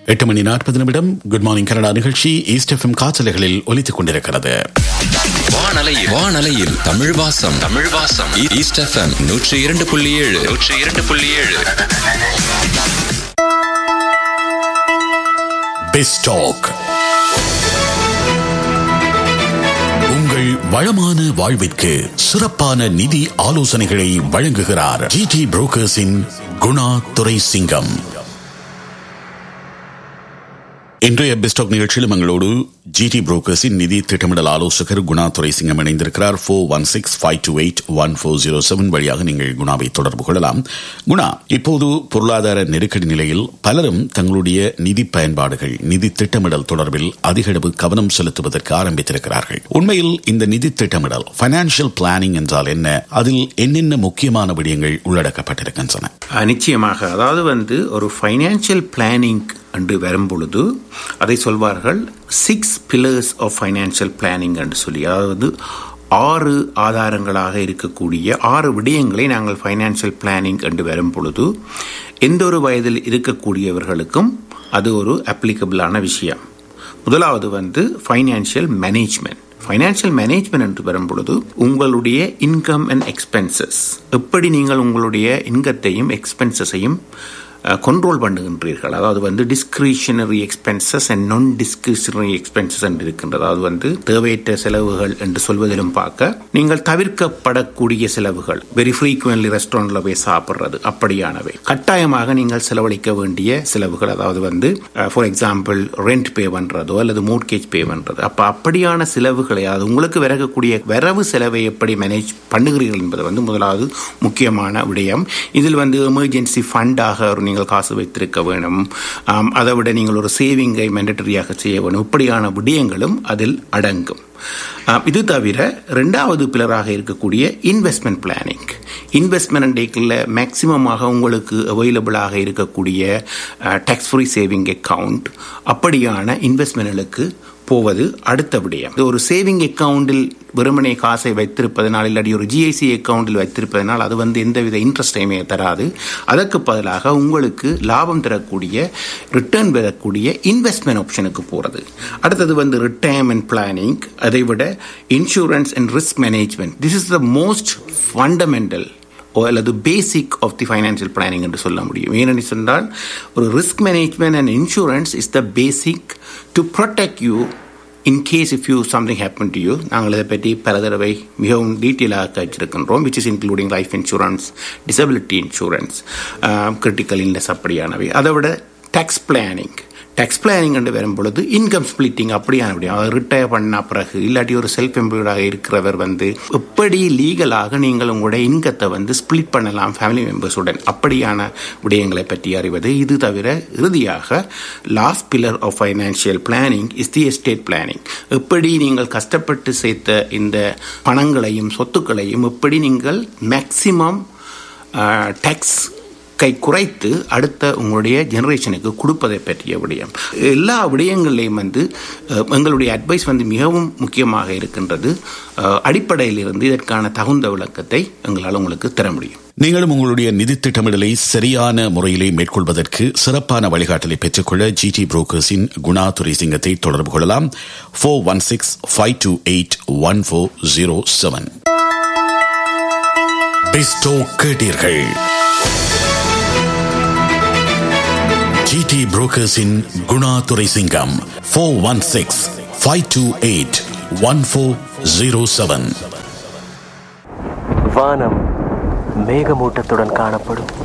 எட்டு மணி நாற்பது நிமிடம் குட் மார்னிங் கனடா நிகழ்ச்சி ஈஸ்ட் எஃப்எம் காற்றலைகளில் ஒலித்துக் கொண்டிருக்கிறது வானலையில் வானலையில் தமிழ் வாசம் தமிழ் வாசம் ஈ- ஈஸ்ட் எஃப்எம் நூற்றி இரண்டு புள்ளி ஏழு நூற்றி இரண்டு புள்ளி ஏழு பெஸ்டாக் உங்கள் வளமான வாழ்விற்கு சிறப்பான நிதி ஆலோசனைகளை வழங்குகிறார் ஜிடி புரோக்கர்ஸின் குணா துரை சிங்கம் இன்றைய பெஸ்டாக் நிகழ்ச்சியில் எங்களோடு ஜிடி புரோக்கர்ஸின் நிதி திட்டமிடல் ஆலோசகர் குணா துரை சிங்கம் இணைந்திருக்கிறார் four one six five two eight one four zero seven வழியாக நீங்கள் குணாவை தொடர்பு கொள்ளலாம் குணா இப்போது பொருளாதார நெருக்கடி நிலையில் பலரும் தங்களுடைய நிதி பயன்பாடுகள் நிதி திட்டமிடல் தொடர்பில் அதிக அளவு கவனம் செலுத்துவதற்கு ஆரம்பித்திருக்கிறார்கள் உண்மையில் இந்த நிதி திட்டமிடல் பைனான்சியல் பிளானிங் என்றால் என்ன அதில் என்னென்ன முக்கியமான விடயங்கள் உள்ளடக்கப்பட்டிருக்கின்றன அஹ் நிச்சயமாக அதாவது வந்து ஒரு ஃபைனான்சியல் பிளானிங் என்று வரும் பொழுது அதை சொல்வார்கள் six pillars of financial planning என்று சொல்லி அதாவது ஆறு ஆதாரங்களாக இருக்கக்கூடிய ஆறு விடயங்களை நாங்கள் ஃபைனான்சியல் பிளானிங் என்று வரும் பொழுது எந்த ஒரு வயதில் இருக்கக்கூடியவர்களுக்கும் அது ஒரு அப்ளிகபிளான விஷயம் முதலாவது வந்து ஃபைனான்சியல் மேனேஜ்மெண்ட் ஃபைனான்சியல் மேனேஜ்மெண்ட் என்று வரும் பொழுது உங்களுடைய இன்கம் அண்ட் எக்ஸ்பென்சஸ் எப்படி நீங்கள் உங்களுடைய இன்கத்தையும் எக்ஸ்பென்சஸையும் கண்ட்ரோல் பண்ணுகின்றீர்கள் அதாவது வந்து discretionary expenses and non discretionary expenses என்று இருக்கின்றது அதாவது வந்து தேவையற்ற செலவுகள் என்று சொல்வதிலும் பார்க்க நீங்கள் தவிர்க்கப்படக்கூடிய செலவுகள் வெரி ஃப்ரீக்வென்ட்லி ரெஸ்டாரண்ட்ல போய் சாப்பிட்றது அப்படியானவை கட்டாயமாக நீங்கள் செலவழிக்க வேண்டிய செலவுகள் அதாவது வந்து ஃபார் எக்ஸாம்பிள் ரெண்ட் பே பண்றதோ அல்லது மோட்கேஜ் பே பண்றது அப்ப அப்படியான செலவுகளை அதாவது உங்களுக்கு விறகக்கூடிய வரவு செலவை எப்படி மேனேஜ் பண்ணுகிறீர்கள் என்பது வந்து முதலாவது முக்கியமான விடயம் இதில் வந்து எமர்ஜென்சி ஃபண்டாக ஒரு நீங்கள் காசு வைத்திருக்க வேணும் ஆம், அதை விட நீங்கள் ஒரு சேவிங்கை மேண்டட்டரியாக செய்ய வேணும் இப்படியான விடயங்களும் அதில் அடங்கும் ஆம், இது தவிர ரெண்டாவது பிலராக இருக்கக்கூடிய இன்வெஸ்ட்மெண்ட் பிளானிங் இன்வெஸ்ட்மெண்ட் டேக்கில் மேக்சிமமாக உங்களுக்கு அவைலபிளாக இருக்கக்கூடிய டேக்ஸ் ஃப்ரீ சேவிங் அக்கவுண்ட் அப்படியான இன்வெஸ்ட்மெண்ட்களுக்கு போவது அடுத்த விடயம் இது ஒரு சேவிங் அக்கவுண்டில் வெறுமனே காசை வைத்திருப்பதனால் இல்லாட்டி ஒரு ஜிஐசி அக்கவுண்டில் வைத்திருப்பதனால் அது வந்து எந்தவித இன்ட்ரெஸ்டையுமே தராது அதற்கு பதிலாக உங்களுக்கு லாபம் தரக்கூடிய ரிட்டர்ன் பெறக்கூடிய இன்வெஸ்ட்மெண்ட் ஆப்ஷனுக்கு போகிறது அடுத்தது வந்து ரிட்டையர்மெண்ட் பிளானிங் அதை விட insurance and risk management this is the most fundamental அல்லது basic of the financial planning என்று சொல்ல முடியும் ஏனென்று சொன்னால் ஒரு risk management and insurance is the basic to protect you in case if you something happen to you நாங்கள் இதை பற்றி பல தடவை மிகவும் டீட்டெயிலாக கழிச்சிருக்கின்றோம் which is including life insurance disability insurance critical illness அப்படியானவை அதை விட டேக்ஸ் பிளானிங் டேக்ஸ் பிளானிங் என்று வரும் பொழுது இன்கம் ஸ்பிளிட்டிங் அப்படியான விடயம் அவர் ரிட்டையர் பண்ண பிறகு இல்லாட்டி ஒரு செல்ஃப் எம்ப்ளாய்டாக இருக்கிறவர் வந்து எப்படி லீகலாக நீங்கள் உங்களுடைய இன்கத்தை வந்து ஸ்பிளிட் பண்ணலாம் ஃபேமிலி மெம்பர்ஸுடன் அப்படியான விடயங்களை பற்றி அறிவது இது தவிர இறுதியாக last pillar of financial planning is the estate planning எப்படி நீங்கள் கஷ்டப்பட்டு சேர்த்த இந்த பணங்களையும் சொத்துக்களையும் எப்படி நீங்கள் மேக்சிமம் டேக்ஸ் கை குறைத்து அடுத்த உங்களுடைய ஜெனரேஷனுக்கு கொடுப்பதை பற்றிய விடயம் எல்லா விடயங்களையும் வந்து அஹ், எங்களுடைய அட்வைஸ் வந்து மிகவும் முக்கியமாக இருக்கின்றது அஹ், அடிப்படையில் இருந்து இதற்கான தகுந்த விளக்கத்தை எங்களால் உங்களுக்கு தர முடியும் நீங்களும் உங்களுடைய நிதி திட்டமிடலை சரியான முறையிலே மேற்கொள்வதற்கு சிறப்பான வழிகாட்டலை பெற்றுக்கொள்ள ஜிடி புரோக்கர்ஸின் குணா துரை சிங்கத்தை தொடர்பு கொள்ளலாம் four one six five two eight one four zero seven பெஸ்டோ கேட்டீர்கள் ஜிடி புரோக்கர்ஸின் Guna Durai Singam four one six five two eight one four zero seven வானம் மேகமூட்டத்துடன் காணப்படும்